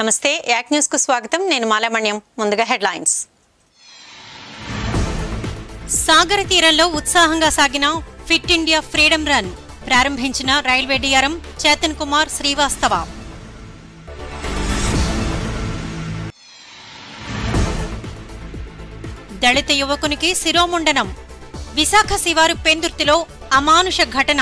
నమస్తే యాక్ న్యూస్ కు స్వాగతం నేను మాలామణ్యం ముందుగా హెడ్లైన్స్ సాగర తీరంలో ఉత్సాహంగా సాగిన ఫిట్ ఇండియా ఫ్రీడమ్ రన్ ప్రారంభించిన రైల్వే డిఆర్ఎం చేతన్ కుమార్ శ్రీవాస్తవ దళిత యువకునికి శిరోముండనం విశాఖ శివారు పెందుర్తిలో అమానుష ఘటన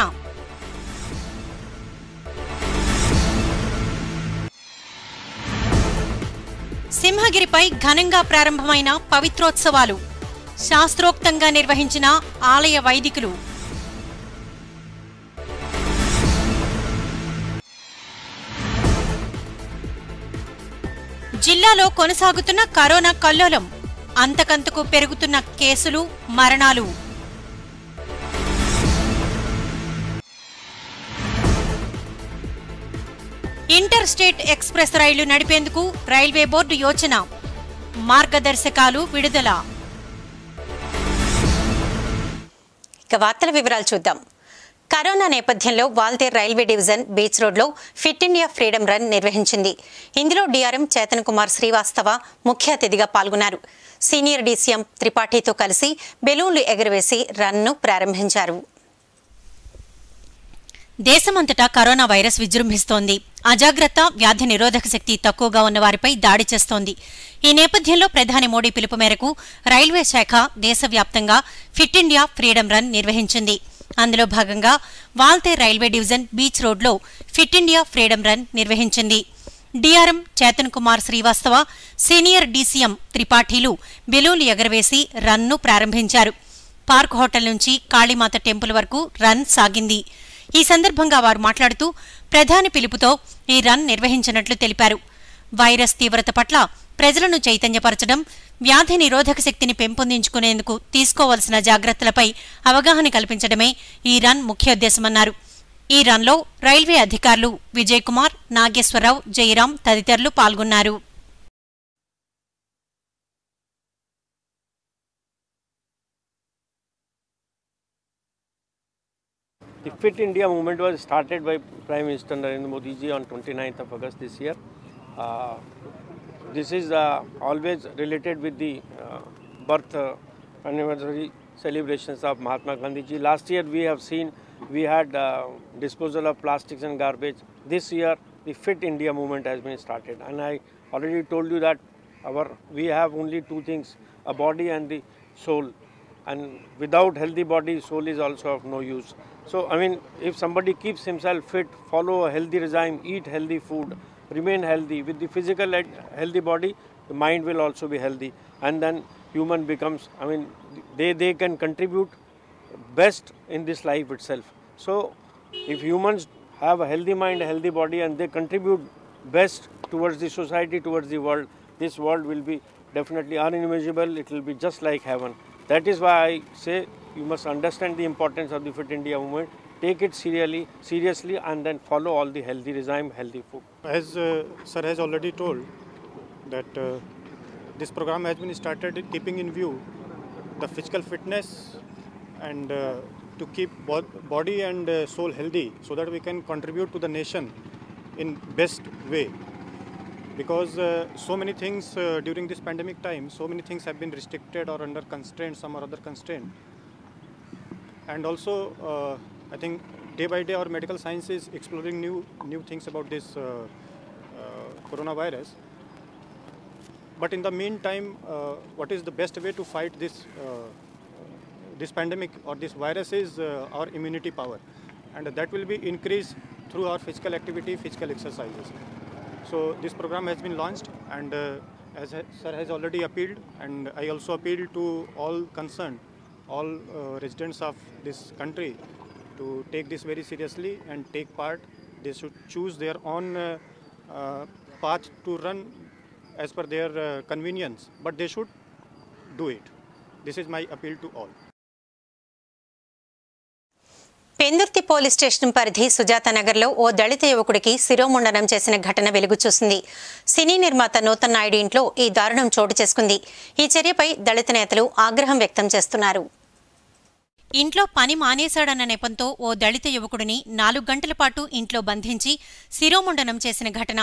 సింహగిరిపై ఘనంగా ప్రారంభమైన పవిత్రోత్సవాలు శాస్త్రోక్తంగా నిర్వహించిన ఆలయ వైదికులు జిల్లాలో కొనసాగుతున్న కరోనా కల్లోలం అంతకంతకు పెరుగుతున్న కేసులు మరణాలు ఇంటర్ స్టేట్ ఎక్స్ప్రెస్ రైళ్లు నడిపేందుకు రైల్వే బోర్డు యోచన మార్గదర్శకాలు విడుదల ఇక వార్తల వివరాలు చూద్దాం కరోనా నేపథ్యంలో వాల్తేర్ రైల్వే డివిజన్ బీచ్ రోడ్లో ఫిట్ ఇండియా ఫ్రీడమ్ రన్ నిర్వహించింది ఇందులో డీఆర్ఎం చేతన్ కుమార్ శ్రీవాస్తవ ముఖ్య అతిథిగా పాల్గొన్నారు సీనియర్ డీసీఎం త్రిపాఠితో కలిసి బెలూన్లు ఎగురవేసి రన్ను ప్రారంభించారు దేశమంతటా కరోనా వైరస్ విజృంభిస్తోంది అజాగ్రత్త వ్యాధి నిరోధక శక్తి తక్కువగా ఉన్న వారిపై దాడి చేస్తోంది ఈ నేపథ్యంలో ప్రధాని మోడీ పిలుపు మేరకు రైల్వే శాఖ దేశవ్యాప్తంగా ఫిట్ ఇండియా ఫ్రీడమ్ రన్ నిర్వహించింది అందులో భాగంగా వాల్తే రైల్వే డివిజన్ బీచ్ రోడ్లో ఫిట్ ఇండియా ఫ్రీడమ్ రన్ నిర్వహించింది DRM Chetan Kumar Srivastava senior DCM త్రిపాఠీలు బెలూన్లు ఎగరవేసి రన్ను ప్రారంభించారు పార్క్ హోటల్ నుంచి కాళీమాత టెంపుల్ వరకు రన్ సాగింది ఈ సందర్భంగా వారు మాట్లాడుతూ ప్రధాని పిలుపుతో ఈ రన్ నిర్వహించినట్లు తెలిపారు వైరస్ తీవ్రత పట్ల ప్రజలను చైతన్యపరచడం వ్యాధి నిరోధక శక్తిని పెంపొందించుకునేందుకు తీసుకోవలసిన జాగ్రత్తలపై అవగాహన కల్పించడమే ఈ రన్ ముఖ్యోద్దేశమన్నారు ఈ రన్లో రైల్వే అధికారులు విజయ్ కుమార్ నాగేశ్వరరావు జయరాం తదితరులు పాల్గొన్నారు The Fit India movement was started by Prime Minister Narendra Modi ji on 29th of August this year. Uh, this is uh, always related with the uh, birth uh, anniversary celebrations of Mahatma Gandhi ji. Last year we have seen we had uh, disposal of plastics and garbage. This year the Fit India movement has been started, and I already told you that our we have only two things: a body and the soul and without healthy body soul is also of no use so i mean if somebody keeps himself fit follow a healthy regime eat healthy food remain healthy with the physical and healthy body the mind will also be healthy and then human becomes i mean they they can contribute best in this life itself so if humans have a healthy mind a healthy body and they contribute best towards the society towards the world this world will be definitely unimaginable it will be just like heaven that is why I say you must understand the importance of the Fit India movement, take it seriously, seriously, and then follow all the healthy regime, healthy food. As uh, sir has already told, that uh, this program has been started keeping in view the physical fitness and uh, to keep bo- body and uh, soul healthy, so that we can contribute to the nation in best way. Because uh, so many things uh, during this pandemic time, so many things have been restricted or under constraint, some or other constraint. And also, uh, I think day by day our medical science is exploring new new things about this uh, uh, coronavirus. But in the meantime, uh, what is the best way to fight this uh, this pandemic or this virus is uh, our immunity power, and that will be increased through our physical activity, physical exercises. So this program has been launched, and uh, as ha- sir has already appealed, and I also appeal to all concerned, all uh, residents of this country, to take this very seriously and take part. They should choose their own uh, uh, path to run as per their uh, convenience, but they should do it. This is my appeal to all. Pendurthi police station పరిధి సుజాత నగర్లో ఓ దళిత యువకుడికి శిరోముండనం చేసిన ఘటన వెలుగు చూసింది సినీ నిర్మాత నూతన్ నాయుడు ఇంట్లో ఈ దారుణం చోటు చేసుకుంది ఈ చర్యపై దళిత నేతలు ఆగ్రహం వ్యక్తం చేస్తున్నారు ఇంట్లో పని మానేశాడన్న నెపంతో ఓ దళిత యువకుడిని నాలుగు గంటల పాటు ఇంట్లో బంధించి శిరోముండనం చేసిన ఘటన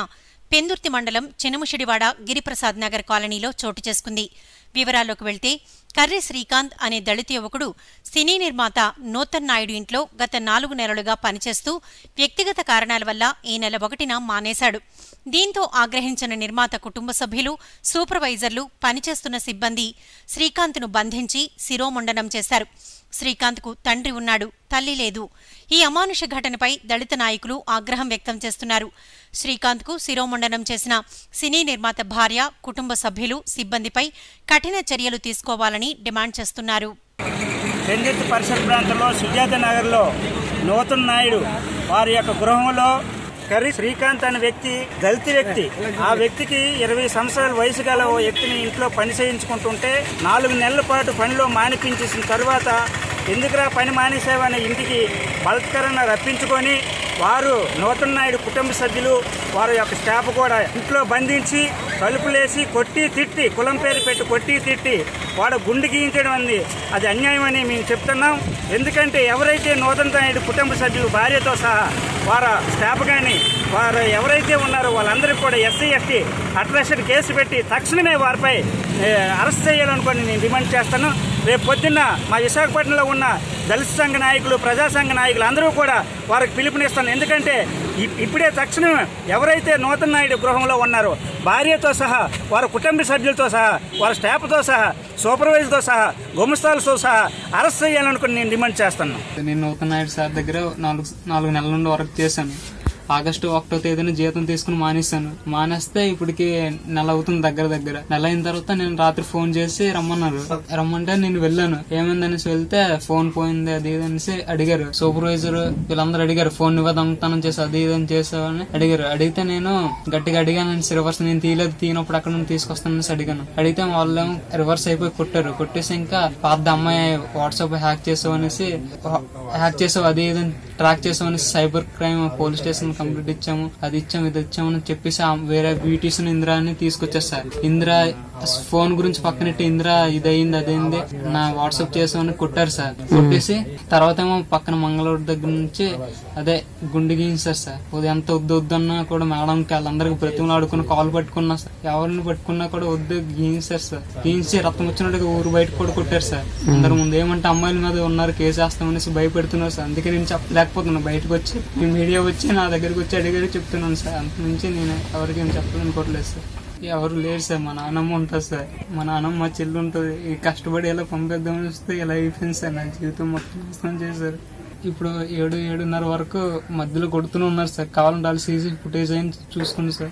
పెందుర్తి మండలం చినముషిడివాడ గిరిప్రసాద్ నగర్ కాలనీలో చోటు చేసుకుంది వివరాల్లోకి వెళ్తే కర్రి శ్రీకాంత్ అనే దళిత యువకుడు సినీ నిర్మాత నూతన్ నాయుడు ఇంట్లో గత నాలుగు నెలలుగా పనిచేస్తూ వ్యక్తిగత కారణాల వల్ల ఈ నెల ఒకటిన మానేశాడు దీంతో ఆగ్రహించిన నిర్మాత కుటుంబ సభ్యులు సూపర్వైజర్లు పనిచేస్తున్న సిబ్బంది శ్రీకాంత్ను బంధించి శిరోముండనం చేశారు శ్రీకాంత్కు తండ్రి ఉన్నాడు తల్లి లేదు ఈ అమానుష ఘటనపై దళిత నాయకులు ఆగ్రహం వ్యక్తం చేస్తున్నారు శ్రీకాంత్కు శిరోముండనం చేసిన సినీ నిర్మాత భార్య కుటుంబ సభ్యులు సిబ్బందిపై కఠిన చర్యలు తీసుకోవాలని డిమాండ్ చేస్తున్నారు పెందుర్తి పరిసర ప్రాంతంలో సుజాత నగర్లో నూతన్ నాయుడు వారి యొక్క గృహంలో కర్రీ శ్రీకాంత్ అనే వ్యక్తి దళిత వ్యక్తి ఆ వ్యక్తికి ఇరవై సంవత్సరాల వయసు గల ఓ వ్యక్తిని ఇంట్లో పని చేయించుకుంటుంటే నాలుగు నెలల పాటు పనిలో మానిపించేసిన తరువాత ఎందుకురా పని మానేసావని ఇంటికి బలత్కరణ రప్పించుకొని వారు నూతన్ నాయుడు కుటుంబ సభ్యులు వారి యొక్క స్టాఫ్ కూడా ఇంట్లో బంధించి తలుపులేసి కొట్టి తిట్టి కులం పేరు పెట్టి కొట్టి తిట్టి వాడు గుండు గీయించడం అంది అది అన్యాయం అని మేము చెప్తున్నాం ఎందుకంటే ఎవరైతే నూతన్ నాయుడు కుటుంబ సభ్యులు భార్యతో సహా వారి స్టాఫ్ కానీ వారు ఎవరైతే ఉన్నారో వాళ్ళందరికీ కూడా ఎస్సీ ఎస్టీ అట్రాసిటీ కేసు పెట్టి తక్షణమే వారిపై ఏ, అరెస్ట్ చేయాలనుకొని నేను డిమాండ్ చేస్తాను రేపు పొద్దున్న మా విశాఖపట్నంలో ఉన్న దళిత సంఘ నాయకులు ప్రజా సంఘ నాయకులు అందరూ కూడా వారికి పిలుపునిస్తాను ఎందుకంటే ఇ- ఇప్పుడే తక్షణం ఎవరైతే నూతన నాయుడు గృహంలో ఉన్నారో భార్యతో సహా వారి కుటుంబ సభ్యులతో సహా వారి స్టాఫ్తో సహా సూపర్వైజర్తో సహా గుమస్తాలతో సహా అరెస్ట్ చేయాలనుకుని నేను డిమాండ్ చేస్తున్నాను నేను నూతన్ నాయుడు సార్ దగ్గర నాలుగు నాలుగు నెలల నుండి వర్క్ చేశాను ఆగస్టు ఒకటో తేదీన జీతం తీసుకుని మానేశాను మానేస్తే ఇప్పటికి నెల అవుతుంది దగ్గర దగ్గర నెల అయిన తర్వాత నేను రాత్రి ఫోన్ చేసి రమ్మన్నారు రమ్మంటే నేను వెళ్ళాను ఏమైందనేసి వెళ్తే ఫోన్ పోయింది అది ఇది అనేసి అడిగారు సూపర్వైజర్ వీళ్ళందరూ అడిగారు ఫోన్ నువ్వే దొంగతనం చేసి అది ఇది అని చేసావని అడిగారు అడిగితే నేను గట్టిగా అడిగాను రివర్స్ నేను తీయలేదు తీయనప్పుడు అక్కడ నుండి తీసుకొస్తానని అడిగాను అడిగితే వాళ్ళు రివర్స్ అయిపోయి కొట్టారు కొట్టేసి ఇంకా పాత అమ్మాయి వాట్సాప్ హ్యాక్ చేసావు అనేసి హ్యాక్ చేసావు అది ఇది అని ట్రాక్ చేసావు అనేసి cyber crime police station complaint ఇచ్చాము అది ఇచ్చాము ఇది ఇచ్చాము అని చెప్పేసి ఆ వేరే బ్యూటీస్ ఇందిరా అని తీసుకొచ్చారు సార్ ఇందిరా ఫోన్ గురించి పక్కనెట్టి ఇందిరా ఇది అయింది అదైంది నా వాట్సాప్ చేసామని కొట్టారు సార్ కొట్టేసి తర్వాత ఏమో పక్కన మంగళూరు దగ్గర నుంచి అదే గుండె గీయించారు సార్ అది ఎంత వద్దు వద్దన్నా కూడా మేడంకి వాళ్ళందరికి బ్రతిమలు ఆడుకుని కాల్ పట్టుకున్నా సార్ ఎవరిని పట్టుకున్నా కూడా వద్దు గీయించారు సార్ గీయించి రక్తం వచ్చినట్టుగా ఊరు బయట కూడా కొట్టారు సార్ అందరి ముందు ఏమంటే అమ్మాయిల మీద ఉన్నారు కేసు వేస్తామనేసి భయపెడుతున్నారు సార్ అందుకే నేను చెప్పలేకపోతున్నా బయటకు వచ్చి మీ మీడియా వచ్చి నా దగ్గరికి వచ్చి అడిగారు చెప్తున్నాను సార్ అంత నుంచి నేను ఎవరికి ఏం చెప్పాలనుకోవట్లేదు సార్ ఎవరు లేరు సార్ మా నాన్నమ్మ ఉంటుంది సార్ మా నాన్నమ్మ మా చెల్లి ఉంటుంది ఈ కష్టపడి ఎలా పంపిద్దామని వస్తే ఇలా అయిపోయింది సార్ నా జీవితం మొత్తం నాశనం చేశారు ఇప్పుడు ఏడు ఏడున్నర వరకు మధ్యలో కొడుతూనే ఉన్నారు సార్ కావాలంటే వాళ్ళు సీసీ ఫుటేజ్ అయిన చూసుకోండి సార్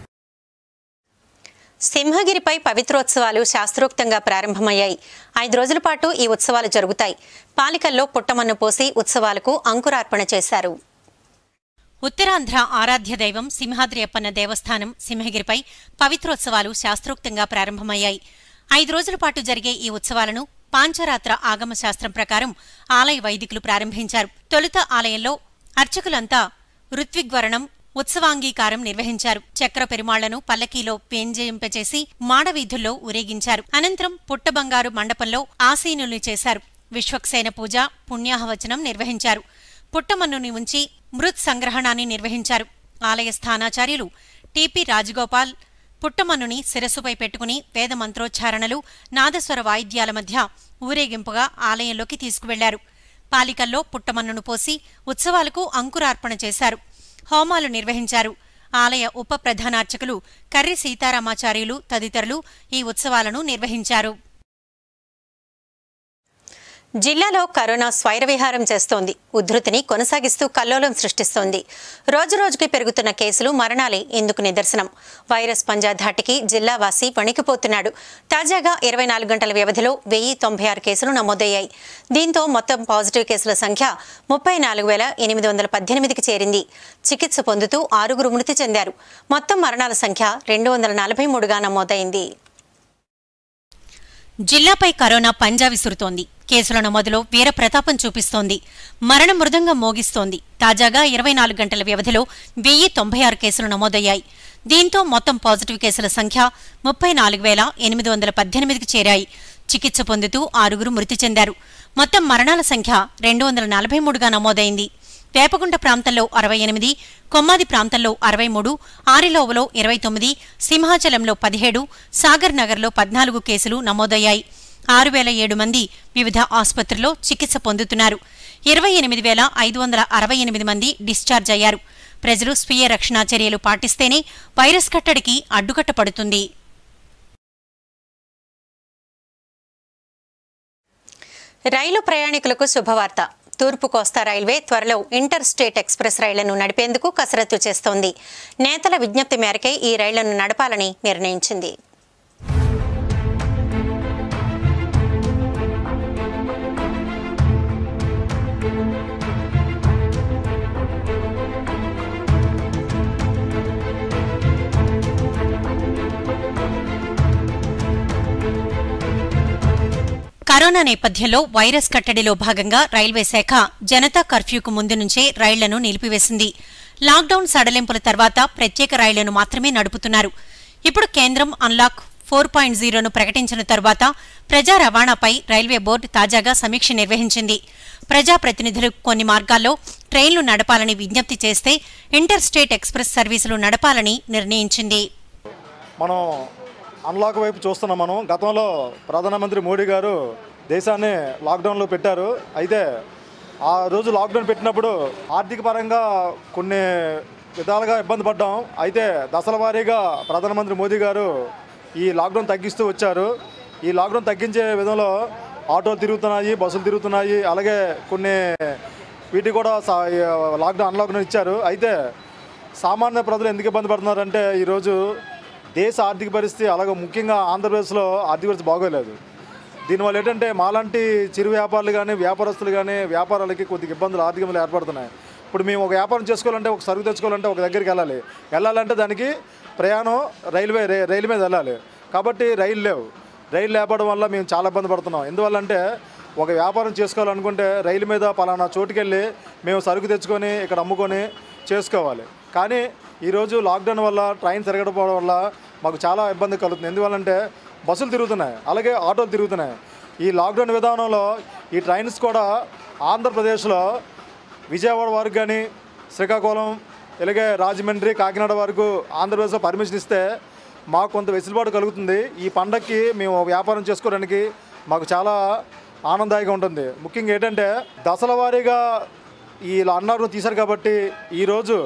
సింహగిరిపై పవిత్రోత్సవాలు శాస్త్రోక్తంగా ప్రారంభమయ్యాయి ఐదు రోజుల పాటు ఈ ఉత్సవాలు జరుగుతాయి పాలికల్లో పుట్టమన్ను పోసి ఉత్సవాలకు అంకురార్పణ చేశారు ఉత్తరాంధ్ర ఆరాధ్య దైవం సింహాద్రి అప్పన్న దేవస్థానం సింహగిరిపై పవిత్రోత్సవాలు శాస్త్రోక్తంగా ప్రారంభమయ్యాయి ఐదు రోజుల పాటు జరిగే ఈ ఉత్సవాలను పాంచరాత్ర ఆగమ శాస్త్రం ప్రకారం ఆలయ వైదికులు ప్రారంభించారు తొలుత ఆలయంలో అర్చకులంతా ఋత్విగ్వరణం ఉత్సవాంగీకారం నిర్వహించారు చక్ర పెరుమాళ్లను పల్లకీలో పేంజయింపచేసి మాడవీధుల్లో ఊరేగించారు అనంతరం పుట్టబంగారు మండపంలో ఆసీనుల్ని చేశారు విశ్వక్సేన పూజ పుణ్యాహవచనం నిర్వహించారు పుట్టమన్నుని ఉంచి మృత్ సంగ్రహణాన్ని నిర్వహించారు ఆలయ స్థానాచార్యులు టిపి రాజగోపాల్ పుట్టమన్నుని శిరస్సుపై పెట్టుకుని వేద మంత్రోచ్చారణలు నాదస్వర వాయిద్యాల మధ్య ఊరేగింపుగా ఆలయంలోకి తీసుకువెళ్లారు పాలికల్లో పుట్టమన్నును పోసి ఉత్సవాలకు అంకురార్పణ చేశారు హోమాలు నిర్వహించారు ఆలయ ఉప ప్రధానార్చకులు కర్రి సీతారామాచార్యులు తదితరులు ఈ ఉత్సవాలను నిర్వహించారు జిల్లాలో కరోనా స్వైరవిహారం చేస్తోంది ఉధృతిని కొనసాగిస్తూ కల్లోలం సృష్టిస్తోంది రోజురోజుకి పెరుగుతున్న కేసులు మరణాలే ఇందుకు నిదర్శనం వైరస్ పంజా ధాటికి జిల్లావాసి వణికిపోతున్నాడు తాజాగా ఇరవై నాలుగు గంటల వ్యవధిలో వెయ్యి తొంభై ఆరు కేసులు నమోదయ్యాయి దీంతో మొత్తం పాజిటివ్ కేసుల సంఖ్య ముప్పై నాలుగు వేల ఎనిమిది వందల పద్దెనిమిదికి చేరింది చికిత్స పొందుతూ ఆరుగురు మృతి చెందారు మొత్తం మరణాల సంఖ్య రెండు వందల నలభై మూడుగా నమోదైంది జిల్లాపై కరోనా పంజా విసురుతోంది కేసుల నమోదులో వీర ప్రతాపం చూపిస్తోంది మరణ మృదంగం మోగిస్తోంది తాజాగా ఇరవై నాలుగు గంటల వ్యవధిలో వెయ్యి తొంభై ఆరు కేసులు నమోదయ్యాయి దీంతో మొత్తం పాజిటివ్ కేసుల సంఖ్య ముప్పై నాలుగు వేల ఎనిమిది వందల పద్దెనిమిదికి చేరాయి చికిత్స పొందుతూ ఆరుగురు మృతి చెందారు మొత్తం మరణాల సంఖ్య రెండు వందల నలభై మూడుగా నమోదైంది వేపగుంట ప్రాంతంలో అరవై ఎనిమిది కొమ్మాది ప్రాంతంలో అరవై మూడు ఆరిలోవలో ఇరవై తొమ్మిది సింహాచలంలో పదిహేడు సాగర్ నగర్లో పద్నాలుగు కేసులు నమోదయ్యాయి ఆరు వేల ఏడు మంది వివిధ ఆసుపత్రుల్లో చికిత్స పొందుతున్నారు ఇరవై ఎనిమిది వేల ఐదు వందల అరవై ఎనిమిది మంది డిశ్చార్జ్ అయ్యారు ప్రజలు స్వీయ రక్షణా చర్యలు పాటిస్తేనే వైరస్ కట్టడికి అడ్డుకట్ట పడుతుంది రైలు ప్రయాణికులకు శుభవార్త తూర్పు కోస్తా రైల్వే త్వరలో ఇంటర్ స్టేట్ ఎక్స్ప్రెస్ రైళ్లను నడిపేందుకు కసరత్తు చేస్తోంది నేతల విజ్ఞప్తి మేరకే ఈ రైళ్లను నడపాలని నిర్ణయించింది కరోనా నేపథ్యంలో వైరస్ కట్టడిలో భాగంగా రైల్వే శాఖ జనతా కర్ఫ్యూకు ముందు నుంచే రైళ్లను నిలిపివేసింది లాక్డౌన్ సడలింపుల తర్వాత ప్రత్యేక రైళ్లను మాత్రమే నడుపుతున్నారు ఇప్పుడు కేంద్రం అన్లాక్ ఫోర్ పాయింట్ జీరోను ప్రకటించిన తరువాత ప్రజా రవాణాపై రైల్వే బోర్డు తాజాగా సమీక్ష నిర్వహించింది ప్రజాప్రతినిధులు కొన్ని మార్గాల్లో ట్రైన్లు నడపాలని విజ్ఞప్తి చేస్తే ఇంటర్ స్టేట్ ఎక్స్ప్రెస్ సర్వీసులు నడపాలని నిర్ణయించింది మనం అన్లాక్ వైపు చూస్తున్నాం మనం గతంలో ప్రధానమంత్రి మోడీ గారు దేశాన్ని లాక్డౌన్లో పెట్టారు అయితే ఆ రోజు లాక్డౌన్ పెట్టినప్పుడు ఆర్థిక పరంగా కొన్ని విధాలుగా ఇబ్బంది పడ్డాం అయితే దశల వారీగా ప్రధానమంత్రి మోదీ గారు ఈ లాక్డౌన్ తగ్గిస్తూ వచ్చారు ఈ లాక్డౌన్ తగ్గించే విధంలో ఆటోలు తిరుగుతున్నాయి బస్సులు తిరుగుతున్నాయి అలాగే కొన్ని వీటికి కూడా సా- లాక్డౌన్ అన్లాక్డౌన్ ఇచ్చారు అయితే సామాన్య ప్రజలు ఎందుకు ఇబ్బంది పడుతున్నారంటే ఈరోజు దేశ ఆర్థిక పరిస్థితి అలాగే ముఖ్యంగా ఆంధ్రప్రదేశ్లో ఆర్థిక పరిస్థితి బాగోలేదు దీనివల్ల ఏంటంటే మాలాంటి చిరు వ్యాపారులు కానీ వ్యాపారస్తులు కానీ వ్యాపారాలకి కొద్దిగా ఇబ్బందులు ఆర్థిక ఇబ్బందులు ఏర్పడుతున్నాయి ఇప్పుడు మేము ఒక వ్యాపారం చేసుకోవాలంటే ఒక సరుకు తెచ్చుకోవాలంటే ఒక దగ్గరికి వెళ్ళాలి వెళ్ళాలంటే దానికి ప్రయాణం రైల్వే రే- రైలు మీద వెళ్ళాలి కాబట్టి రైలు లేవు రైలు లేపడం వల్ల మేము చాలా ఇబ్బంది పడుతున్నాం ఎందువల్ల అంటే ఒక వ్యాపారం చేసుకోవాలనుకుంటే రైలు మీద పలానా చోటుకి వెళ్ళి మేము సరుకు తెచ్చుకొని ఇక్కడ అమ్ముకొని చేసుకోవాలి కానీ ఈరోజు లాక్డౌన్ వల్ల ట్రైన్ తిరగకపోవడం వల్ల మాకు చాలా ఇబ్బంది కలుగుతుంది ఎందువల్లంటే బస్సులు తిరుగుతున్నాయి అలాగే ఆటోలు తిరుగుతున్నాయి ఈ లాక్డౌన్ విధానంలో ఈ ట్రైన్స్ కూడా ఆంధ్రప్రదేశ్లో విజయవాడ వరకు కానీ శ్రీకాకుళం ఇలాగే రాజమండ్రి కాకినాడ వరకు ఆంధ్రప్రదేశ్లో పర్మిషన్ ఇస్తే మాకు కొంత వెసులుబాటు కలుగుతుంది ఈ పండక్కి మేము వ్యాపారం చేసుకోవడానికి మాకు చాలా ఆనందాయంగా ఉంటుంది ముఖ్యంగా ఏంటంటే దశల వారీగా ఈ అన్లాక్డౌన్ తీశారు కాబట్టి ఈరోజు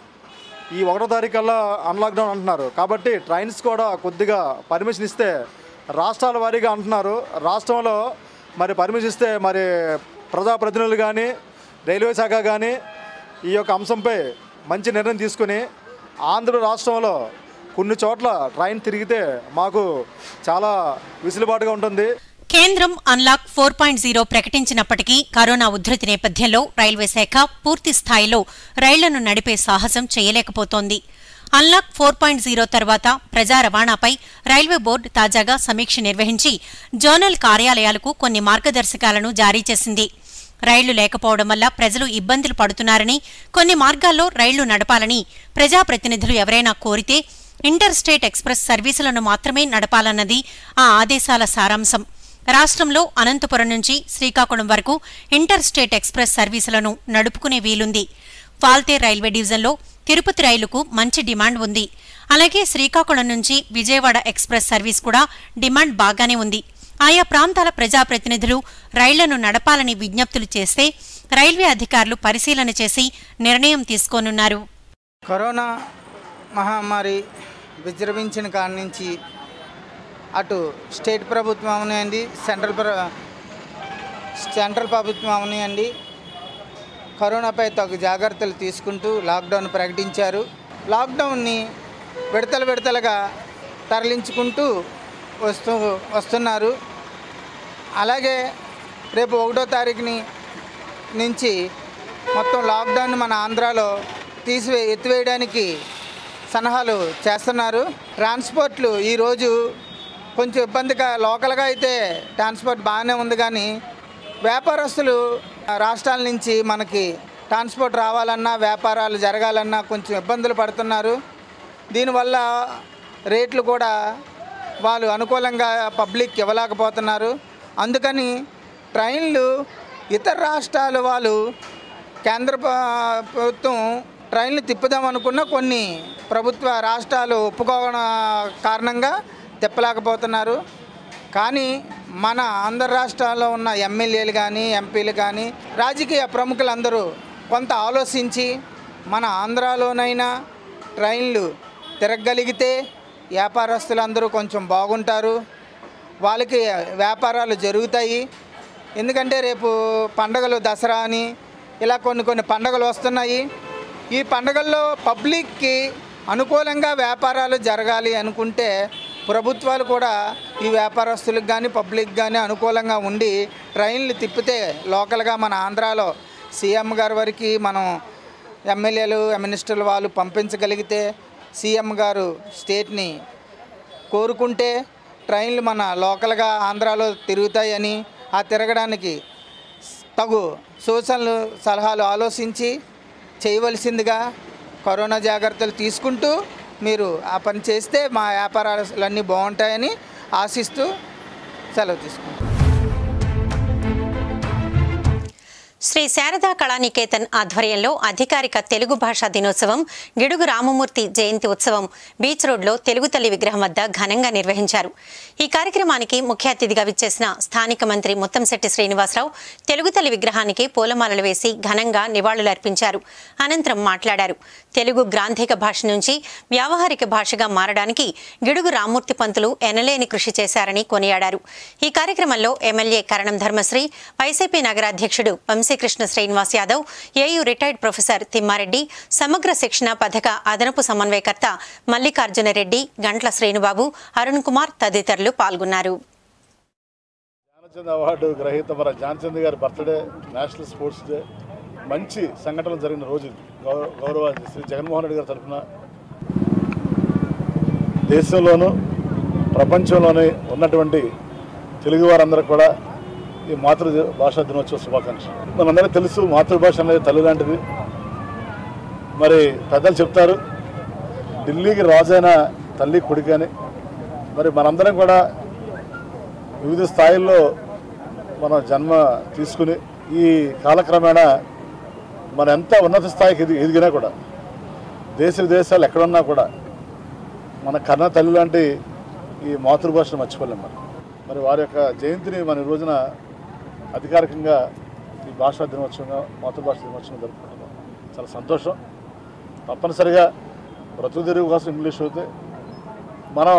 ఈ ఒకటో తారీఖు కల్లా అన్లాక్డౌన్ అంటున్నారు కాబట్టి ట్రైన్స్ కూడా కొద్దిగా పర్మిషన్ ఇస్తే రాష్ట్రాల వారీగా అంటున్నారు రాష్ట్రంలో మరి పర్మిషన్ ఇస్తే మరి ప్రజాప్రతినిధులు కానీ రైల్వే శాఖ కానీ ఈ యొక్క అంశంపై మంచి నిర్ణయం తీసుకుని ఆంధ్ర రాష్ట్రంలో కొన్ని చోట్ల ట్రైన్ తిరిగితే మాకు చాలా విసులుబాటుగా ఉంటుంది కేంద్రం అన్లాక్ ఫోర్ పాయింట్ జీరో ప్రకటించినప్పటికీ కరోనా ఉధృతి నేపథ్యంలో రైల్వే శాఖ పూర్తి స్థాయిలో రైళ్లను నడిపే సాహసం చేయలేకపోతోంది అన్లాక్ ఫోర్ పాయింట్ జీరో తర్వాత ప్రజా రవాణాపై రైల్వే బోర్డు తాజాగా సమీక్ష నిర్వహించి జోనల్ కార్యాలయాలకు కొన్ని మార్గదర్శకాలను జారీ చేసింది రైళ్లు లేకపోవడం వల్ల ప్రజలు ఇబ్బందులు పడుతున్నారని కొన్ని మార్గాల్లో రైళ్లు నడపాలని ప్రజాప్రతినిధులు ఎవరైనా కోరితే ఇంటర్ స్టేట్ ఎక్స్ప్రెస్ సర్వీసులను మాత్రమే నడపాలన్నది ఆ ఆదేశాల సారాంశం రాష్ట్రంలో అనంతపురం నుంచి శ్రీకాకుళం వరకు ఇంటర్ స్టేట్ ఎక్స్ప్రెస్ సర్వీసులను నడుపుకునే వీలుంది ఫాల్తే రైల్వే డివిజన్లో తిరుపతి రైలుకు మంచి డిమాండ్ ఉంది అలాగే శ్రీకాకుళం నుంచి విజయవాడ ఎక్స్ప్రెస్ సర్వీస్ కూడా డిమాండ్ బాగానే ఉంది ఆయా ప్రాంతాల ప్రజాప్రతినిధులు రైళ్లను నడపాలని విజ్ఞప్తులు చేస్తే రైల్వే అధికారులు పరిశీలన చేసి నిర్ణయం తీసుకోనున్నారు కరోనా మహమ్మారి విజృంభించిన కాడి నుంచి అటు స్టేట్ ప్రభుత్వం అవనివ్వండి సెంట్రల్ ప్ర సెంట్రల్ ప్రభుత్వం అవనివ్వండి కరోనాపై తగు జాగ్రత్తలు తీసుకుంటూ లాక్డౌన్ ప్రకటించారు లాక్డౌన్ని విడతలు విడతలుగా తరలించుకుంటూ వస్తూ వస్తున్నారు అలాగే రేపు ఒకటో తారీఖుని నుంచి మొత్తం లాక్డౌన్ మన ఆంధ్రాలో తీసివే ఎత్తివేయడానికి సలహాలు చేస్తున్నారు ట్రాన్స్పోర్ట్లు ఈరోజు కొంచెం ఇబ్బందిగా లోకల్గా అయితే ట్రాన్స్పోర్ట్ బాగానే ఉంది కానీ వ్యాపారస్తులు రాష్ట్రాల నుంచి మనకి ట్రాన్స్పోర్ట్ రావాలన్నా వ్యాపారాలు జరగాలన్నా కొంచెం ఇబ్బందులు పడుతున్నారు దీనివల్ల రేట్లు కూడా వాళ్ళు అనుకూలంగా పబ్లిక్ ఇవ్వలేకపోతున్నారు అందుకని ట్రైన్లు ఇతర రాష్ట్రాల వాళ్ళు కేంద్ర ప- ప్రభుత్వం ట్రైన్లు తిప్పుదామనుకున్న కొన్ని ప్రభుత్వ రాష్ట్రాలు ఒప్పుకోవడం కారణంగా తిప్పలేకపోతున్నారు కానీ మన ఆంధ్ర రాష్ట్రాల్లో ఉన్న ఎమ్మెల్యేలు కానీ ఎంపీలు కానీ రాజకీయ ప్రముఖులందరూ కొంత ఆలోచించి మన ఆంధ్రాలోనైనా ట్రైన్లు తిరగగలిగితే వ్యాపారస్తులందరూ కొంచెం బాగుంటారు వాళ్ళకి వ్యాపారాలు జరుగుతాయి ఎందుకంటే రేపు పండగలు దసరా అని ఇలా కొన్ని కొన్ని పండగలు వస్తున్నాయి ఈ పండగల్లో పబ్లిక్కి అనుకూలంగా వ్యాపారాలు జరగాలి అనుకుంటే ప్రభుత్వాలు కూడా ఈ వ్యాపారస్తులకు కానీ పబ్లిక్ కానీ అనుకూలంగా ఉండి ట్రైన్లు తిప్పితే లోకల్గా మన ఆంధ్రాలో సీఎం గారి వరకు మనం ఎమ్మెల్యేలు మినిస్టర్లు వాళ్ళు పంపించగలిగితే సీఎం గారు స్టేట్ని కోరుకుంటే ట్రైన్లు మన లోకల్గా ఆంధ్రాలో తిరుగుతాయని ఆ తిరగడానికి తగు సూచనలు సలహాలు ఆలోచించి చేయవలసిందిగా కరోనా జాగ్రత్తలు తీసుకుంటూ మీరు ఆ పని చేస్తే మా వ్యాపారాలన్నీ బాగుంటాయని ఆశిస్తూ సెలవు తీసుకుంటాం శ్రీ శారదా కళానికేతన్ ఆధ్వర్యంలో అధికారిక తెలుగు భాషా దినోత్సవం గిడుగు రామమూర్తి జయంతి ఉత్సవం బీచ్ రోడ్లో తెలుగు తల్లి విగ్రహం వద్ద ఘనంగా నిర్వహించారు ఈ కార్యక్రమానికి ముఖ్య అతిథిగా విచ్చేసిన స్థానిక మంత్రి ముత్తంశెట్టి శ్రీనివాసరావు తెలుగు తల్లి విగ్రహానికి పూలమాలలు వేసి ఘనంగా నివాళులర్పించారు అనంతరం మాట్లాడారు తెలుగు గ్రాంధిక భాష నుంచి వ్యావహారిక భాషగా మారడానికి గిడుగు రామూర్తి పంతులు ఎనలేని కృషి చేశారని కొనియాడారు ఈ కార్యక్రమంలో ఎమ్మెల్యే కరణం ధర్మశ్రీ వైసీపీ నగరాధ్యక్షుడు Vamsikrishna Srinivas Yadav AU retired professor Thimmareddy సమగ్ర శిక్షణ పథక అదనపు సమన్వయకర్త మల్లికార్జున రెడ్డి గంట్ల శ్రేణుబాబు అరుణ్ కుమార్ తదితరులు పాల్గొన్నారు జ్ఞానచంద్ అవార్డు గ్రహీత మన జ్ఞానచంద్ గారి బర్త్డే నేషనల్ స్పోర్ట్స్ డే మంచి సంఘటనలు జరిగిన రోజు ఇది. గౌరవ గౌరవ శ్రీ జగన్మోహన్ రెడ్డి గారి తరఫున దేశంలోనూ ప్రపంచంలోనే ఉన్నటువంటి తెలుగు వారందరూ కూడా ఈ మాతృ భాషా దినోత్సవ శుభాకాంక్షలు మనందరికీ తెలుసు మాతృభాష అనేది తల్లి లాంటిది మరి పెద్దలు చెప్తారు ఢిల్లీకి రాజైన తల్లి కొడుకు అని మరి మనందరం కూడా వివిధ స్థాయిల్లో మన జన్మ తీసుకుని ఈ కాలక్రమేణా మన ఎంత ఉన్నత స్థాయికి ఎది ఎదిగినా కూడా దేశ విదేశాలు ఎక్కడున్నా కూడా మన కన్న తల్లి లాంటి ఈ మాతృభాషను మర్చిపోలేం మరి మరి వారి యొక్క జయంతిని మన ఈ రోజున అధికారికంగా ఈ భాషా దినోత్సవంగా మాతృభాష దినోత్సవం జరుపుకుంటున్నాం చాలా సంతోషం తప్పనిసరిగా బ్రతుకు తెరుగు కోసం ఇంగ్లీష్ అయితే మనం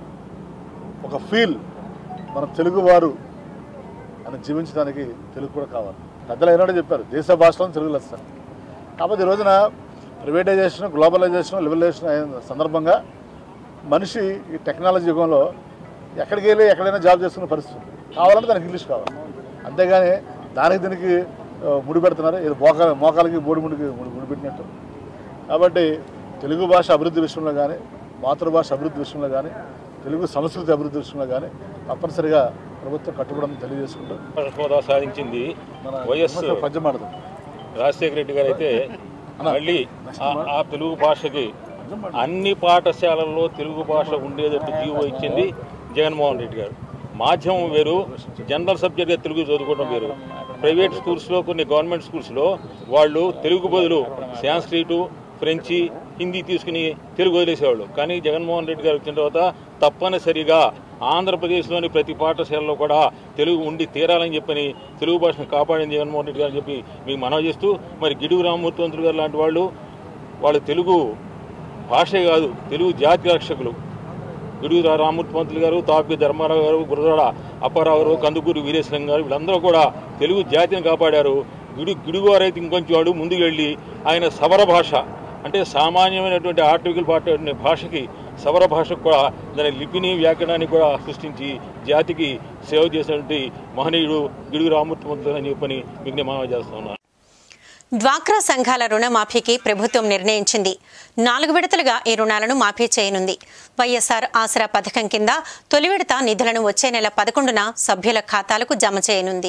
ఒక ఫీల్ మనం తెలుగువారు అని జీవించడానికి తెలుగు కూడా కావాలి పెద్దలు ఏనాడో చెప్పారు దేశ భాషలో తెలుగు లెస్స కాబట్టి ఈ రోజున ప్రైవేటైజేషన్ గ్లోబలైజేషన్ లిబరలైజేషన్ అయిన సందర్భంగా మనిషి ఈ టెక్నాలజీ యుగంలో ఎక్కడికి వెళ్ళి ఎక్కడైనా జాబ్ చేసుకునే పరిస్థితి ఉంది. కావాలంటే దానికి ఇంగ్లీష్ కావాలి అంతేగాని దానికి దీనికి ఆ, ముడి పెడుతున్నారు ఇది మోకాల మోకాలకి బోడి ముడికి ముడి ముడి పెట్టినట్టు కాబట్టి తెలుగు భాష అభివృద్ధి విషయంలో కానీ మాతృభాష అభివృద్ధి విషయంలో కానీ తెలుగు సంస్కృతి అభివృద్ధి విషయంలో కానీ తప్పనిసరిగా ప్రభుత్వం కట్టుబడి తెలియజేసుకుంటూ హోదా సాధించింది మన వైఎస్ పద్యం మాడదాం రాజశేఖర రెడ్డి గారు అయితే మళ్ళీ ఆ- ఆ తెలుగు భాషకి అన్ని పాఠశాలల్లో తెలుగు భాష ఉండేటట్టు జీవో ఇచ్చింది జగన్మోహన్ రెడ్డి గారు మాధ్యమం వేరు జనరల్ సబ్జెక్ట్గా తెలుగు చదువుకోవడం వేరు ప్రైవేట్ స్కూల్స్లో కొన్ని గవర్నమెంట్ స్కూల్స్లో వాళ్ళు తెలుగు బదులు సాంస్క్రిటు ఫ్రెంచి హిందీ తీసుకుని తెలుగు వదిలేసేవాళ్ళు కానీ జగన్మోహన్ రెడ్డి గారు వచ్చిన తర్వాత తప్పనిసరిగా ఆంధ్రప్రదేశ్లోని ప్రతి పాఠశాలలో కూడా తెలుగు ఉండి తీరాలని చెప్పని తెలుగు భాషను కాపాడింది జగన్మోహన్ రెడ్డి గారు అని చెప్పి మీకు మనవి చేస్తూ మరి గిడుగు రామమూర్తి మంత్రులు గారు లాంటి వాళ్ళు వాళ్ళు తెలుగు భాషే కాదు తెలుగు జాతి రక్షకులు గిడుగు రా- రామమూర్తి పంతులు గారు తాపి ధర్మారావు గారు గురజాడ అప్పారావు గారు కందుకూరి వీరేశ్వరం గారు వీళ్ళందరూ కూడా తెలుగు జాతిని కాపాడారు గిడు గిడుగు వారైతే ఇంకొంచెం వాడు ముందుకు వెళ్ళి ఆయన సవర భాష అంటే సామాన్యమైనటువంటి ఆర్టికల్ భాష భాషకి సవర భాషకు కూడా దాని లిపిని వ్యాకరణాన్ని కూడా సృష్టించి జాతికి సేవ చేసినటువంటి మహనీయుడు గిడుగు రామమూర్తి పంతులు అని చెప్పని మీకు నేను మనవి చేస్తా ఉన్నాను డ్వాక్రా సంఘాల రుణమాఫీకి ప్రభుత్వం నిర్ణయించింది నాలుగు విడతలుగా ఈ రుణాలను మాఫీ చేయనుంది వైఎస్ఆర్ ఆసరా పథకం కింద తొలి విడత నిధులను వచ్చే నెల పదకొండున సభ్యుల ఖాతాలకు జమ చేయనుంది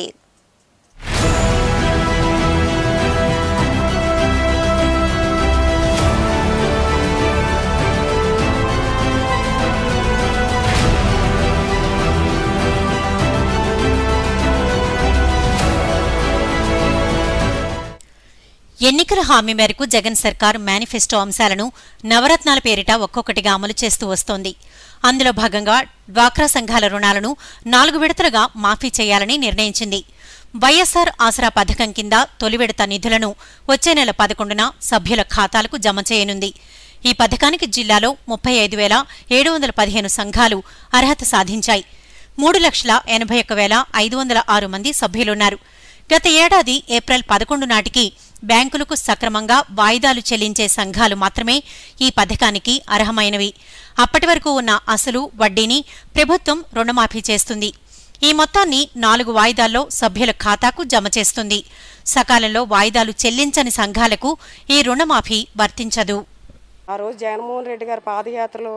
ఎన్నికల హామీ మేరకు జగన్ సర్కార్ మేనిఫెస్టో అంశాలను నవరత్నాల పేరిట ఒక్కొక్కటిగా అమలు చేస్తూ వస్తోంది అందులో భాగంగా డ్వాక్రా సంఘాల రుణాలను నాలుగు విడతలుగా మాఫీ చేయాలని నిర్ణయించింది వైఎస్సార్ ఆసరా పథకం కింద తొలి విడత నిధులను వచ్చే నెల పదకొండున సభ్యుల ఖాతాలకు జమ చేయనుంది ఈ పథకానికి జిల్లాలో ముప్పై ఐదు వేల ఏడు వందల పదిహేను సంఘాలు అర్హత సాధించాయి మూడు లక్షల ఎనభై ఒక్క వేల ఐదు వందల ఆరు మంది సభ్యులున్నారు గత ఏడాది ఏప్రిల్ పదకొండు నాటికి బ్యాంకులకు సక్రమంగా వాయిదాలు చెల్లించే సంఘాలు మాత్రమే ఈ పథకానికి అర్హమైనవి అప్పటి వరకు ఉన్న అసలు వడ్డీని ప్రభుత్వం రుణమాఫీ చేస్తుంది ఈ మొత్తాన్ని నాలుగు వాయిదాల్లో సభ్యుల ఖాతాకు జమ చేస్తుంది సకాలంలో వాయిదాలు చెల్లించని సంఘాలకు ఈ రుణమాఫీ వర్తించదు ఆ రోజు జగన్మోహన్ రెడ్డి గారు పాదయాత్రలో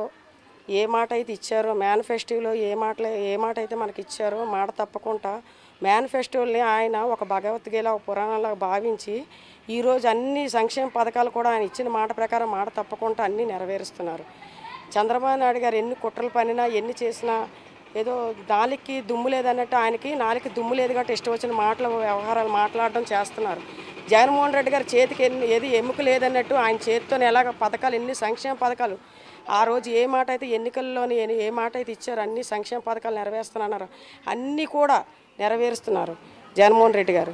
ఏ మాట అయితే ఇచ్చారో మేనిఫెస్టోలో ఏ మాటలు ఏ మాట అయితే మనకి ఇచ్చారో మాట తప్పకుండా మేనిఫెస్టోల్ని ఆయన ఒక భగవద్గీత ఒక పురాణంలాగా భావించి ఈరోజు అన్ని సంక్షేమ పథకాలు కూడా ఆయన ఇచ్చిన మాట ప్రకారం మాట తప్పకుండా అన్నీ నెరవేరుస్తున్నారు చంద్రబాబు నాయుడు గారు ఎన్ని కుట్రలు పనినా ఎన్ని చేసినా ఏదో నాలుగుకి దుమ్ము లేదన్నట్టు ఆయనకి నాలుగుకి దుమ్ము లేదు కాబట్టి ఇష్టం వచ్చిన మాటలు వ్యవహారాలు మాట్లాడడం చేస్తున్నారు జగన్మోహన్ రెడ్డి గారి చేతికి ఎన్ని ఏది ఎముక లేదన్నట్టు ఆయన చేతితోనే ఎలాగ పథకాలు ఎన్ని సంక్షేమ పథకాలు ఆ రోజు ఏ మాట అయితే ఎన్నికల్లోని ఏ- ఏ మాట అయితే ఇచ్చారో అన్ని సంక్షేమ పథకాలు నెరవేరుస్తున్నారు అన్నీ కూడా నెరవేరుస్తున్నారు జగన్మోహన్ రెడ్డి గారు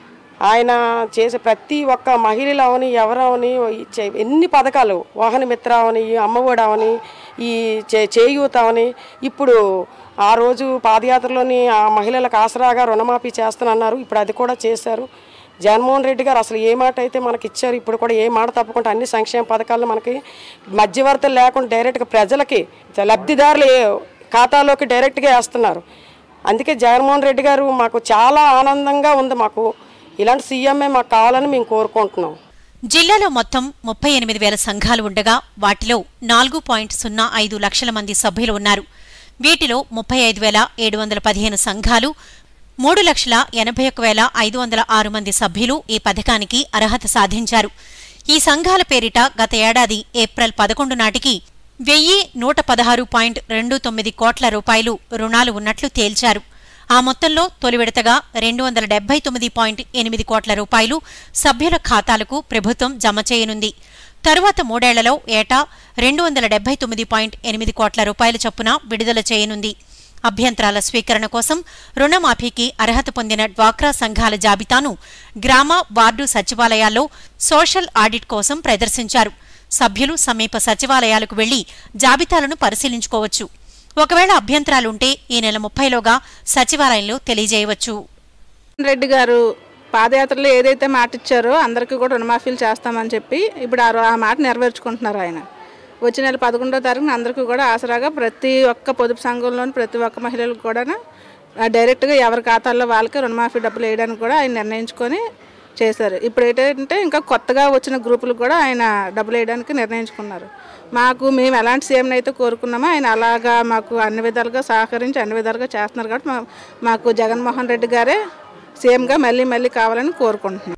ఆయన చేసే ప్రతి ఒక్క మహిళలు అవని ఎవరవని ఇచ్చే ఎన్ని పథకాలు వాహన మిత్ర అవని అమ్మఒడి అవని ఈ చే చేయూత అవని ఇప్పుడు ఆ రోజు పాదయాత్రలోని ఆ మహిళలకు ఆసరాగా రుణమాఫీ చేస్తానన్నారు ఇప్పుడు అది కూడా చేశారు జగన్మోహన్ రెడ్డి గారు అసలు ఏ మాట అయితే మనకి ఇచ్చారు ఇప్పుడు కూడా ఏ మాట తప్పకుండా అన్ని సంక్షేమ పథకాలను మనకి మధ్యవర్తులు లేకుండా డైరెక్ట్గా ప్రజలకి లబ్ధిదారులు ఏ- ఖాతాలోకి డైరెక్ట్గా వేస్తున్నారు అందుకే జగన్మోహన్ రెడ్డి గారు మాకు చాలా ఆనందంగా ఉంది మాకు ఇలాంటి సీఎంఏ మాకు కావాలని మేము కోరుకుంటున్నాం జిల్లాలో మొత్తం ముప్పై ఎనిమిది వేల సంఘాలు ఉండగా వాటిలో నాలుగు పాయింట్ సున్నా ఐదు లక్షల మంది సభ్యులు ఉన్నారు వీటిలో ముప్పై ఐదు వేల ఏడు వందల పదిహేను సంఘాలు మూడు లక్షల ఎనభై ఒక్క వేల ఐదు వందల ఆరు మంది సభ్యులు ఈ పథకానికి అర్హత సాధించారు ఈ సంఘాల పేరిట గత ఏడాది ఏప్రిల్ పదకొండు నాటికి వెయ్యి నూట పదహారు పాయింట్ రెండు తొమ్మిది కోట్ల రూపాయలు రుణాలు ఉన్నట్లు తేల్చారు ఆ మొత్తంలో తొలి విడతగా రెండు వందల డెబ్బై తొమ్మిది పాయింట్ ఎనిమిది కోట్ల రూపాయలు సభ్యుల ఖాతాలకు ప్రభుత్వం జమ చేయనుంది తరువాత మూడేళ్లలో ఏటా రెండు వందల డెబ్బై తొమ్మిది పాయింట్ ఎనిమిది కోట్ల రూపాయల చొప్పున విడుదల చేయనుంది అభ్యంతరాల స్వీకరణ కోసం రుణమాఫీకి అర్హత పొందిన డ్వాక్రా సంఘాల జాబితాను గ్రామ వార్డు సచివాలయాల్లో సోషల్ ఆడిట్ కోసం ప్రదర్శించారు సభ్యులు సమీప సచివాలయాలకు వెళ్లి జాబితాలను పరిశీలించుకోవచ్చు ఒకవేళ అభ్యంతరాలుంటే ఈ నెల ముప్పైలోగా సచివాలయంలో తెలియజేయవచ్చు రెడ్డి గారు పాదయాత్రలో ఏదైతే మాట ఇచ్చారో అందరికీ కూడా రుణమాఫీలు చేస్తామని చెప్పి ఇప్పుడు ఆ రో- ఆ మాట నెరవేర్చుకుంటున్నారు ఆయన వచ్చే నెల పదకొండో తారీఖున అందరికీ కూడా ఆసరాగా ప్రతి ఒక్క పొదుపు సంఘంలోని ప్రతి ఒక్క మహిళలకు కూడా డైరెక్ట్గా ఎవరి ఖాతాల్లో వాళ్ళకి రుణమాఫీ డబ్బులు వేయడానికి కూడా ఆయన నిర్ణయించుకొని చేశారు ఇప్పుడు ఏంటంటే ఇంకా కొత్తగా వచ్చిన గ్రూపులకు కూడా ఆయన డబ్బులు వేయడానికి నిర్ణయించుకున్నారు మాకు మేము ఎలాంటి సీఎంని అయితే కోరుకున్నామో ఆయన అలాగా మాకు అన్ని విధాలుగా సహకరించి అన్ని విధాలుగా చేస్తున్నారు కాబట్టి మా- మాకు జగన్మోహన్ రెడ్డి గారే సీఎంగా మళ్ళీ మళ్ళీ కావాలని కోరుకుంటున్నాం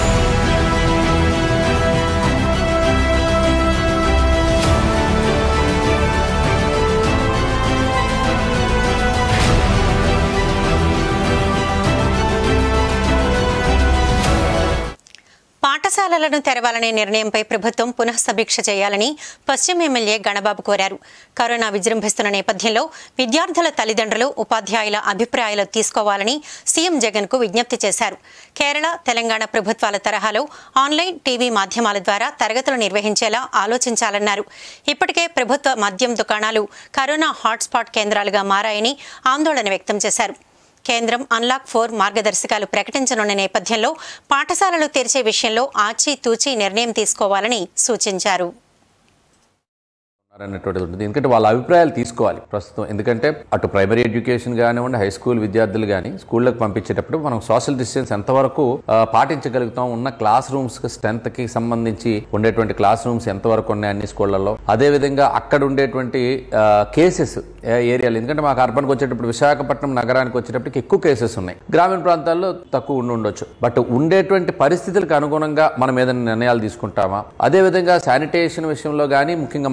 పాఠశాలలను తెరవాలనే నిర్ణయంపై ప్రభుత్వం పునః సమీక్ష చేయాలని పశ్చిమ ఎమ్మెల్యే గణబాబు కోరారు కరోనా విజృంభిస్తున్న నేపథ్యంలో విద్యార్థుల తల్లిదండ్రులు ఉపాధ్యాయుల అభిప్రాయాలు తీసుకోవాలని సీఎం జగన్ కు విజ్ఞప్తి చేశారు కేరళ తెలంగాణ ప్రభుత్వాల తరహాలో ఆన్లైన్ టీవీ మాధ్యమాల ద్వారా తరగతులు నిర్వహించేలా ఆలోచించాలన్నారు ఇప్పటికే ప్రభుత్వ మద్యం దుకాణాలు కరోనా హాట్స్పాట్ కేంద్రాలుగా మారాయని ఆందోళన వ్యక్తం చేశారు కేంద్రం అన్లాక్ ఫోర్ మార్గదర్శకాలు ప్రకటించనున్న నేపథ్యంలో పాఠశాలలు తెరిచే విషయంలో ఆచితూచి నిర్ణయం తీసుకోవాలని సూచించారు అన్నటువంటిది ఉంటుంది ఎందుకంటే వాళ్ళ అభిప్రాయాలు తీసుకోవాలి ప్రస్తుతం ఎందుకంటే అటు ప్రైమరీ ఎడ్యుకేషన్ కానివ్వండి హై స్కూల్ విద్యార్థులు కానీ స్కూళ్ళకి పంపించేటప్పుడు మనం సోషల్ డిస్టెన్స్ ఎంతవరకు ఆ, పాటించగలుగుతాం ఉన్న క్లాస్ రూమ్స్ స్ట్రెంత్ కి సంబంధించి ఉండేటువంటి క్లాస్ రూమ్స్ ఎంతవరకు ఉన్నాయి అన్ని స్కూళ్ళల్లో అదే విధంగా అక్కడ ఉండేటువంటి కేసెస్ ఏరియాలు ఎందుకంటే మాకు అర్బన్కి వచ్చేటప్పుడు విశాఖపట్నం నగరానికి వచ్చేటప్పటికి ఎక్కువ కేసెస్ ఉన్నాయి గ్రామీణ ప్రాంతాల్లో తక్కువ ఉండి ఉండొచ్చు బట్ ఉండేటువంటి పరిస్థితులకు అనుగుణంగా మనం ఏదైనా నిర్ణయాలు తీసుకుంటామా అదే విధంగా శానిటేషన్ విషయంలో కానీ ముఖ్యంగా మాస్క్స్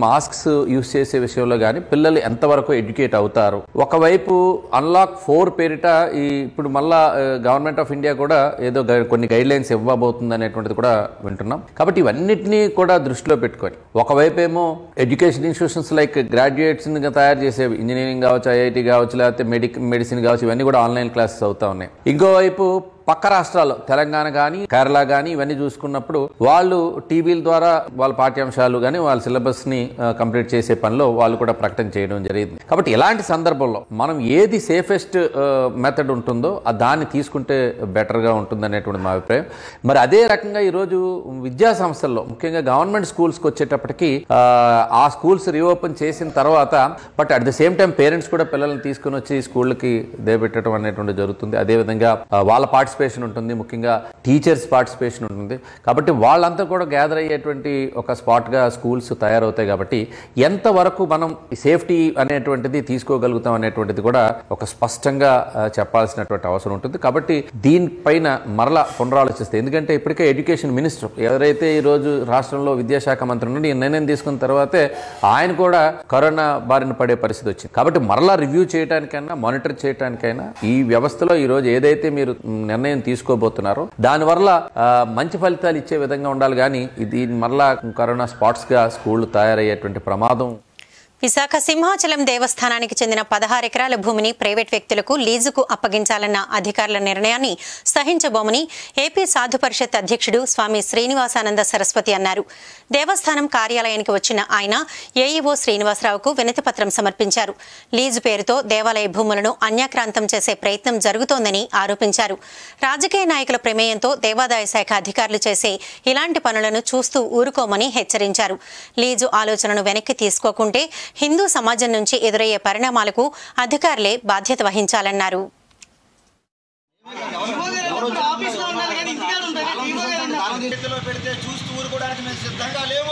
యూస్ చేసే విషయంలో కానీ పిల్లలు ఎంతవరకు ఎడ్యుకేట్ అవుతారు ఒకవైపు అన్లాక్ ఫోర్ పేరిట ఈ ఇప్పుడు మళ్ళా గవర్నమెంట్ ఆఫ్ ఇండియా కూడా ఏదో గై- కొన్ని గైడ్ లైన్స్ ఇవ్వబోతుంది అనేటువంటిది కూడా వింటున్నాం కాబట్టి ఇవన్నిటినీ కూడా దృష్టిలో పెట్టుకొని ఒకవైపు ఏమో ఎడ్యుకేషన్ ఇన్స్టిట్యూషన్స్ లైక్ గ్రాడ్యుయేట్స్ తయారు చేసేవి ఇంజనీరింగ్ కావచ్చు ఐఐటి కావచ్చు లేకపోతే మెడిక్ మెడిసిన్ కావచ్చు ఇవన్నీ కూడా ఆన్లైన్ క్లాసెస్ అవుతా ఉన్నాయి ఇంకోవైపు పక్క రాష్ట్రాల్లో తెలంగాణ కానీ కేరళ కానీ ఇవన్నీ చూసుకున్నప్పుడు వాళ్ళు టీవీల ద్వారా వాళ్ళ పాఠ్యాంశాలు కానీ వాళ్ళ సిలబస్ ని కంప్లీట్ చేసే పనిలో వాళ్ళు కూడా ప్రకటన చేయడం జరిగింది కాబట్టి ఇలాంటి సందర్భంలో మనం ఏది సేఫెస్ట్ మెథడ్ ఉంటుందో ఆ దాన్ని తీసుకుంటే బెటర్గా ఉంటుంది అనేటువంటి మా అభిప్రాయం మరి అదే రకంగా ఈరోజు విద్యా సంస్థల్లో ముఖ్యంగా గవర్నమెంట్ స్కూల్స్కి వచ్చేటప్పటికి ఆ, ఆ స్కూల్స్ రీఓపెన్ చేసిన తర్వాత but at the same time parents కూడా పిల్లల్ని తీసుకుని వచ్చి స్కూళ్ళకి దేపెట్టడం అనేటువంటి జరుగుతుంది అదేవిధంగా ఆ, వాళ్ళ పార్టిసిపేషన్ ఉంటుంది ముఖ్యంగా టీచర్స్ పార్టిసిపేషన్ ఉంటుంది కాబట్టి వాళ్ళంతా కూడా గ్యాదర్ అయ్యేటువంటి ఒక స్పాట్గా స్కూల్స్ తయారవుతాయి కాబట్టి ఎంతవరకు మనం సేఫ్టీ అనేటువంటిది తీసుకోగలుగుతాం అనేటువంటిది కూడా ఒక స్పష్టంగా ఆ, చెప్పాల్సినటువంటి అవసరం ఉంటుంది కాబట్టి దీనిపైన మరలా పునరాలోచిస్తే ఎందుకంటే ఇప్పటికే ఎడ్యుకేషన్ మినిస్టర్ ఎవరైతే ఈరోజు రాష్ట్రంలో విద్యాశాఖ మంత్రి నుండి ఈ నిర్ణయం తీసుకున్న తర్వాతే ఆయన కూడా కరోనా బారిన పడే పరిస్థితి వచ్చింది కాబట్టి మరలా రివ్యూ చేయడానికైనా మానిటర్ చేయడానికైనా ఈ వ్యవస్థలో ఈరోజు ఏదైతే మీరు మ్, నిర్ణయం తీసుకోబోతున్నారో దానివల్ల ఆ, మంచి ఫలితాలు ఇచ్చే విధంగా ఉండాలి కానీ ఇది మరలా కరోనా స్పాట్స్గా స్కూళ్ళు తయారయ్యేటువంటి ప్రమాదం విశాఖ సింహాచలం దేవస్థానానికి చెందిన పదహారు ఎకరాల భూమిని ప్రైవేట్ వ్యక్తులకు లీజుకు అప్పగించాలన్న అధికారుల నిర్ణయాన్ని సహించబోమని ఏపీ సాధు పరిషత్ అధ్యక్షుడు స్వామి శ్రీనివాసానంద సరస్వతి అన్నారు దేవస్థానం కార్యాలయానికి వచ్చిన ఆయన ఏఈఓ శ్రీనివాసరావుకు వినతి పత్రం సమర్పించారు లీజు పేరుతో దేవాలయ భూములను అన్యాక్రాంతం చేసే ప్రయత్నం జరుగుతోందని ఆరోపించారు రాజకీయ నాయకుల ప్రమేయంతో దేవాదాయ శాఖ అధికారులు చేసే ఇలాంటి పనులను చూస్తూ ఊరుకోమని హెచ్చరించారు లీజు ఆలోచనను వెనక్కి తీసుకోకుంటే హిందూ సమాజం నుంచి ఎదురయ్యే పరిణామాలకు అధికారులే బాధ్యత వహించాలన్నారు చేతిలో పెడితే చూస్తూ ఊరుకోవడానికి మేము సిద్ధంగా లేవు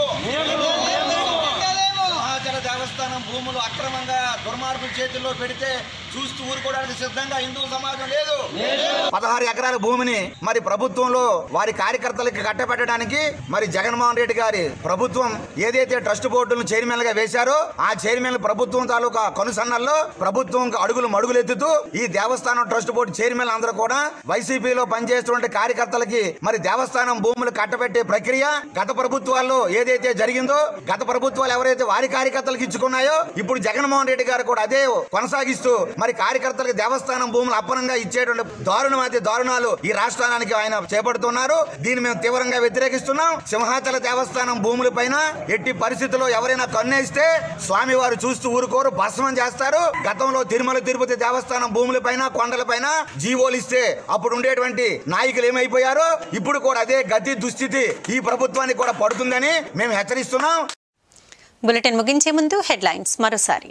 మహాచల దేవస్థానం భూములు అక్రమంగా దుర్మార్గుల చేతుల్లో పెడితే చూస్తూ ఊరుకోవడానికి సిద్ధంగా హిందూ సమాజం లేదు పదహారు ఎకరాల భూమిని మరి ప్రభుత్వంలో వారి కార్యకర్తలకి కట్టబెట్టడానికి మరి జగన్మోహన్ రెడ్డి గారి ప్రభుత్వం ఏదైతే ట్రస్ట్ బోర్డులను చైర్మన్ గా వేశారో ఆ చైర్మన్ ప్రభుత్వం తాలూకా కనుసన్నల్లో ప్రభుత్వం అడుగులు మడుగులెత్తుతూ ఈ దేవస్థానం ట్రస్ట్ బోర్డు చైర్మన్ అందరూ కూడా వైసీపీలో పనిచేస్తున్న కార్యకర్తలకి మరి దేవస్థానం భూములు కట్టబెట్టే ప్రక్రియ గత ప్రభుత్వాల్లో ఏదైతే జరిగిందో గత ప్రభుత్వాలు ఎవరైతే వారి కార్యకర్తలకు ఇచ్చుకున్నాయో ఇప్పుడు జగన్మోహన్ రెడ్డి గారు కూడా అదే కొనసాగిస్తూ మరి కార్యకర్తలకు దేవస్థానం భూములు అప్పనంగా ఇచ్చేటువంటి దారుణమైతే దారుణాలు ఈ రాష్ట్రానికి ఆయన చేపడుతున్నారు దీన్ని మేము తీవ్రంగా వ్యతిరేకిస్తున్నాం సింహాచల దేవస్థానం భూముల పైన ఎట్టి పరిస్థితుల్లో ఎవరైనా కన్నేస్తే స్వామివారు చూస్తూ ఊరుకోరు భస్మం చేస్తారు గతంలో తిరుమల తిరుపతి దేవస్థానం భూముల పైన కొండల పైన జీవోలు ఇస్తే అప్పుడు ఉండేటువంటి నాయకులు ఏమైపోయారో ఇప్పుడు కూడా అదే గతి దుస్థితి ఈ ప్రభుత్వానికి కూడా పడుతుందని మేము హెచ్చరిస్తున్నాం బులెటిన్ ముగించే ముందు హెడ్లైన్స్ మరోసారి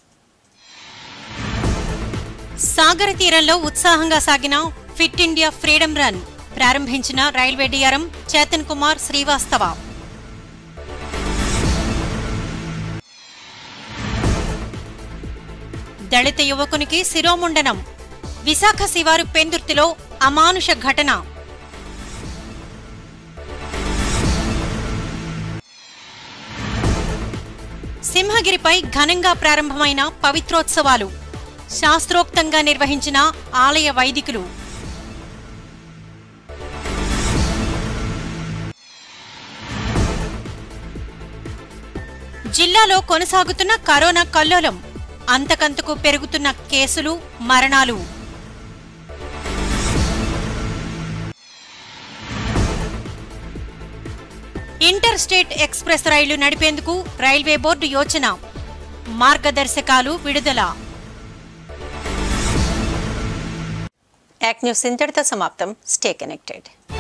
సాగర తీరంలో ఉత్సాహంగా సాగిన ఫిట్ ఇండియా ఫ్రీడమ్ రన్ ప్రారంభించిన రైల్వే డిఆర్ఎం చేతన్ కుమార్ శ్రీవాస్తవ దళిత యువకునికి శిరోముండనం విశాఖ శివారు పెందుర్తిలో అమానుష ఘటన సింహగిరిపై ఘనంగా ప్రారంభమైన పవిత్రోత్సవాలు శాస్త్రోక్తంగా నిర్వహించిన ఆలయ వైదికులు జిల్లాలో కొనసాగుతున్న కరోనా కల్లోలం అంతకంతకు పెరుగుతున్న కేసులు మరణాలు ఇంటర్ స్టేట్ ఎక్స్ప్రెస్ రైళ్లు నడిపేందుకు రైల్వే బోర్డు యోచన మార్గదర్శకాలు విడుదల యాక్ న్యూస్ ఇంతటితో సమాప్తం స్టే కనెక్టెడ్